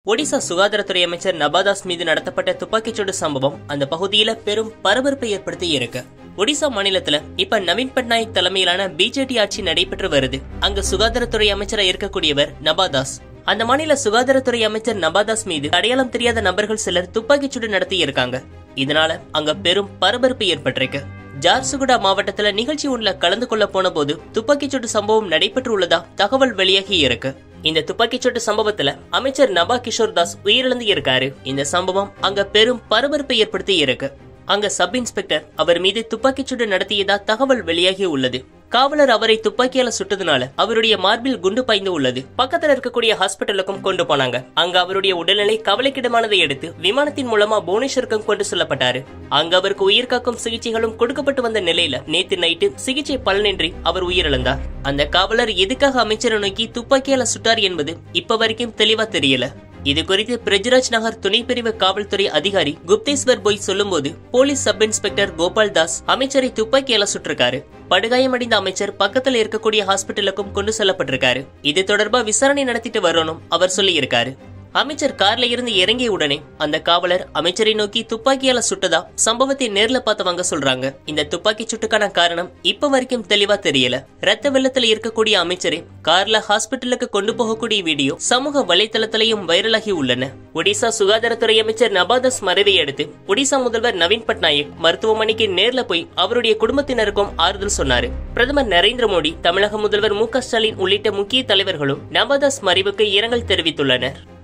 ஒடிசா சுகாதாரத்துறை அமைச்சர் நபாதாஸ் மீது நடத்தப்பட்ட துப்பாக்கிச்சூடு சம்பவம் அந்த பகுதியில பெரும் பரபரப்பை ஏற்படுத்தி இருக்கு ஒடிசா மாநிலத்துல இப்ப நவீன் பட்நாயக் தலைமையிலான பிஜேடி ஆட்சி நடைபெற்று வருது அங்க சுகாதாரத்துறை அமைச்சரா இருக்கக்கூடியவர் நபாதாஸ் அந்த மாநில சுகாதாரத்துறை அமைச்சர் நபாதாஸ் மீது அடையாளம் தெரியாத நபர்கள் சிலர் துப்பாக்கிச்சூடு நடத்தி இருக்காங்க இதனால அங்க பெரும் பரபரப்பு ஏற்பட்டிருக்கு ஜார்சுகுடா மாவட்டத்துல நிகழ்ச்சி ஒன்றுல கலந்து கொள்ள போன போது துப்பாக்கிச்சூடு சம்பவம் நடைபெற்று உள்ளதா தகவல் வெளியாகி இருக்கு இந்த துப்பாக்கிச்சூட்டு சம்பவத்துல அமைச்சர் நபா கிஷோர் தாஸ் உயிரிழந்து இருக்காரு இந்த சம்பவம் அங்க பெரும் பரபரப்பை ஏற்படுத்தி இருக்கு அங்க சப் இன்ஸ்பெக்டர் அவர் மீது துப்பாக்கிச்சூடு நடத்தியதா தகவல் வெளியாகி உள்ளது காவலர் அவரை துப்பாக்கியால சுட்டதுனால அவருடைய மார்பில் குண்டு பாய்ந்து உள்ளது பக்கத்துல இருக்கக்கூடிய ஹாஸ்பிட்டலுக்கும் கொண்டு போனாங்க அங்க அவருடைய உடல்நிலை கவலைக்கிடமானதை எடுத்து விமானத்தின் மூலமா புவனேஸ்வருக்கும் கொண்டு செல்லப்பட்டாரு அங்க அவருக்கு உயிர் காக்கும் சிகிச்சைகளும் கொடுக்கப்பட்டு வந்த நிலையில நேத்து நைட்டு சிகிச்சை பலனின்றி அவர் உயிரிழந்தார் அந்த காவலர் எதுக்காக அமைச்சரை நோக்கி துப்பாக்கியால சுட்டார் என்பது இப்ப வரைக்கும் தெளிவா தெரியல இது குறித்து பிரஜ்ராஜ் நகர் துணை பிரிவு காவல்துறை அதிகாரி குப்தேஸ்வர் போய் சொல்லும்போது police sub inspector Gopal Das அமைச்சரை துப்பாக்கியால சுட்டிருக்காரு படுகாயமடைந்த அமைச்சர் பக்கத்துல இருக்கக்கூடிய ஹாஸ்பிட்டலுக்கும் கொண்டு செல்லப்பட்டிருக்காரு இது தொடர்பா விசாரணை நடத்திட்டு வரணும் அவர் சொல்லியிருக்காரு அமைச்சர் கார்ல இருந்து இறங்கிய உடனே அந்த காவலர் அமைச்சரை நோக்கி துப்பாக்கியால சுட்டதா சம்பவத்தை நேர்ல பார்த்தவங்க சொல்றாங்க இந்த துப்பாக்கி சுட்டுக்கான காரணம் இப்ப வரைக்கும் தெளிவா தெரியல ரத்த வெள்ளத்துல இருக்கக்கூடிய அமைச்சரை கார்ல ஹாஸ்பிட்டலுக்கு கொண்டு போகக்கூடிய வீடியோ சமூக வலைதளத்திலையும் வைரலாகி உள்ளன ஒடிசா சுகாதாரத்துறை அமைச்சர் நபாதாஸ் மறைவை அடுத்து ஒடிசா முதல்வர் நவீன் பட்நாயக் மருத்துவமனைக்கு நேர்ல போய் அவருடைய குடும்பத்தினருக்கும் ஆறுதல் சொன்னாரு பிரதமர் நரேந்திர மோடி தமிழக முதல்வர் மு க ஸ்டாலின் உள்ளிட்ட முக்கிய தலைவர்களும் நபாதாஸ் மறைவுக்கு இரங்கல் தெரிவித்துள்ளனர்